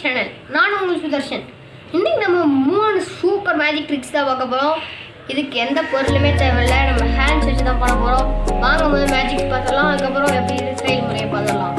channel நான் உங்கள் சுதர்ஷன் இன்னைக்கு நம்ம மூணு சூப்பர் மேஜிக் ட்ரிக்ஸ் தான் பார்க்க போகிறோம் இதுக்கு எந்த பொருளுமே தேவையில்லை நம்ம ஹேண்ட்ஸ் வச்சு தான் பண்ண போகிறோம் வாங்க முதல் மேஜிக் பார்த்தலாம் அதுக்கப்புறம் எப்படி இது செயல்முறையை பார்த்துடலாம்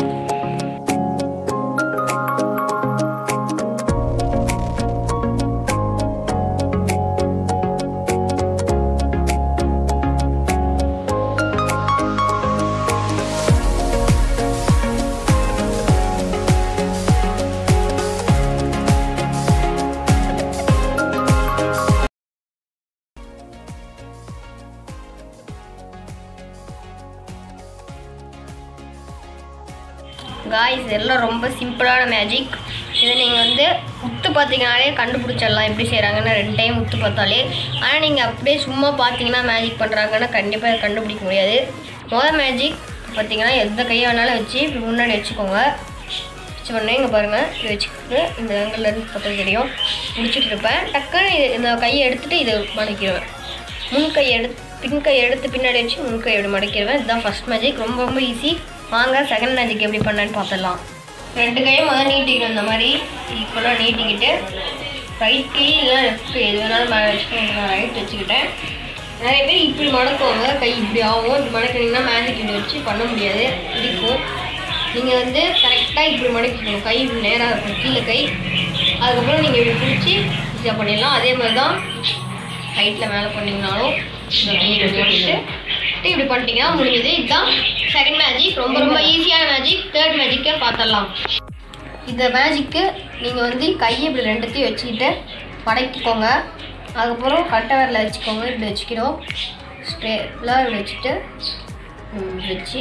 காய்ஸ் எல்லாம் ரொம்ப சிம்பிளான மேஜிக் இதை நீங்கள் வந்து உத்து பார்த்தீங்கனாலே கண்டுபிடிச்சிடலாம் எப்படி செய்கிறாங்கன்னு ரெண்டு டைம் உத்து பார்த்தாலே ஆனால் நீங்கள் அப்படியே சும்மா பார்த்தீங்கன்னா மேஜிக் பண்ணுறாங்கன்னா கண்டிப்பாக இதை கண்டுபிடிக்க முடியாது மொதல் மேஜிக் பார்த்தீங்கன்னா எந்த கையை வேணாலும் வச்சு இப்படி முன்னாடி வச்சுக்கோங்க வச்சு பண்ணேன் இங்கே பாருங்கள் இது வச்சுக்கிட்டு இந்த angle ல இருந்து பார்த்தா தெரியும் முடிச்சுட்டு இருப்பேன் டக்குன்னு இது இந்த கையை எடுத்துகிட்டு இதை மடக்கிடுவேன் முன் கை எடுத்து பின் கை எடுத்து பின்னாடி வச்சு முன் கை எப்படி மடக்கிடுவேன் இதுதான் ஃபர்ஸ்ட் மேஜிக் ரொம்ப ரொம்ப ஈஸி வாங்க செகண்ட் மேஜிக் எப்படி பண்ணேன்னு பார்த்துடலாம் ரெண்டு கையும் முதல்ல நீட்டிக்கணும் இந்த மாதிரி ஈக்குவலாக நீட்டிக்கிட்டு ரைட் கை இல்லை லெஃப்ட் கை எது வேணாலும் மேலே வச்சுக்கோங்க நான் ரைட் வச்சுக்கிட்டேன் நிறைய பேர் இப்படி மடக்குவாங்க கை இப்படி ஆகும் இப்படி மடக்கினீங்கன்னா மேஜிக் இப்படி வச்சு பண்ண முடியாது பிடிக்கும் நீங்கள் வந்து கரெக்டாக இப்படி மடக்கிக்கணும் கை இப்படி நேராக இருக்கும் கீழே கை அதுக்கப்புறம் நீங்கள் இப்படி பிடிச்சி ஈஸியாக பண்ணிடலாம் அதே மாதிரி தான் ரைட்டில் மேலே பண்ணிங்கனாலும் இந்த கையை இப்படி போட்டுட்டு இப்படி பண்ணிட்டீங்கன்னா முடிஞ்சது இதுதான் செகண்ட் மேஜிக் ரொம்ப ரொம்ப ஈஸியான மேஜிக் தேர்ட் மேஜிக்கை பார்த்துடலாம் இந்த மேஜிக்கு நீங்கள் வந்து கையை இப்படி ரெண்டுத்தையும் வச்சுக்கிட்டு மடக்கிக்கோங்க அதுக்கப்புறம் கட்டை விரல வச்சுக்கோங்க இப்படி வச்சுக்கிறோம் ஸ்ட்ரேலாக இப்படி வச்சுட்டு ம், இப்படி வச்சு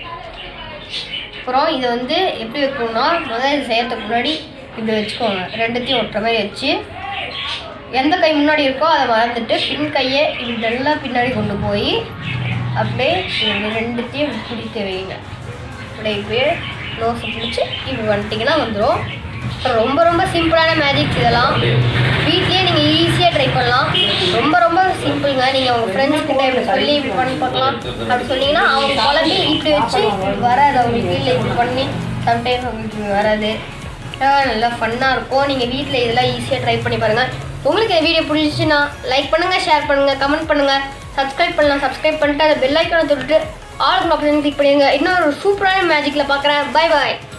அப்புறம் இதை வந்து எப்படி வைக்கணும்னா முதல்ல இது செய்யறதுக்கு முன்னாடி இப்படி வச்சுக்கோங்க ரெண்டுத்தையும் ஒட்டுற மாதிரி வச்சு எந்த கை முன்னாடி இருக்கோ அதை மறந்துட்டு பின் கையை இப்படி நல்லா பின்னாடி கொண்டு போய் அப்படியே இது ரெண்டுத்தையும் இப்படி பிடித்து வைங்க அப்படியே இப்படியே நோஸை பிடிச்சி இப்படி வந்துட்டிங்கன்னா வந்துடும் அப்புறம் ரொம்ப ரொம்ப சிம்பிளான மேஜிக்ஸ் இதெல்லாம் வீட்லேயே நீங்கள் ஈஸியாக ட்ரை பண்ணலாம் ரொம்ப ரொம்ப சிம்பிளுங்க நீங்கள் உங்கள் ஃப்ரெண்ட்ஸ் கிட்ட இப்படி சொல்லி இப்படி பண்ணி பார்க்கலாம் அப்படி சொன்னீங்கன்னா அவங்க குழந்தை இப்படி வச்சு இப்படி வராது அவங்களுக்கு இல்லை இப்படி பண்ணி சம்டைம்ஸ் அவங்களுக்கு இப்படி வராது அதெல்லாம் நல்லா ஃபன்னாக இருக்கும் நீங்கள் வீட்டில் இதெல்லாம் ஈஸியாக ட்ரை பண்ணி பாருங்கள் உங்களுக்கு இந்த வீடியோ பிடிச்சிச்சுன்னா லைக் பண்ணுங்கள் ஷேர் பண்ணுங்கள் கமெண்ட் பண்ணுங்கள் சப்ஸ்கிரைப் பண்ணலாம் சப்ஸ்கிரைப் பண்ணிட்டு அந்த பெல் ஐக்கானை தொட்டுட்டு ஆல் ஆப்ஷன் கிளிக் பண்ணிடுங்க இன்னொரு சூப்பரான மேஜிக்கில் பார்க்குறேன் பை பாய்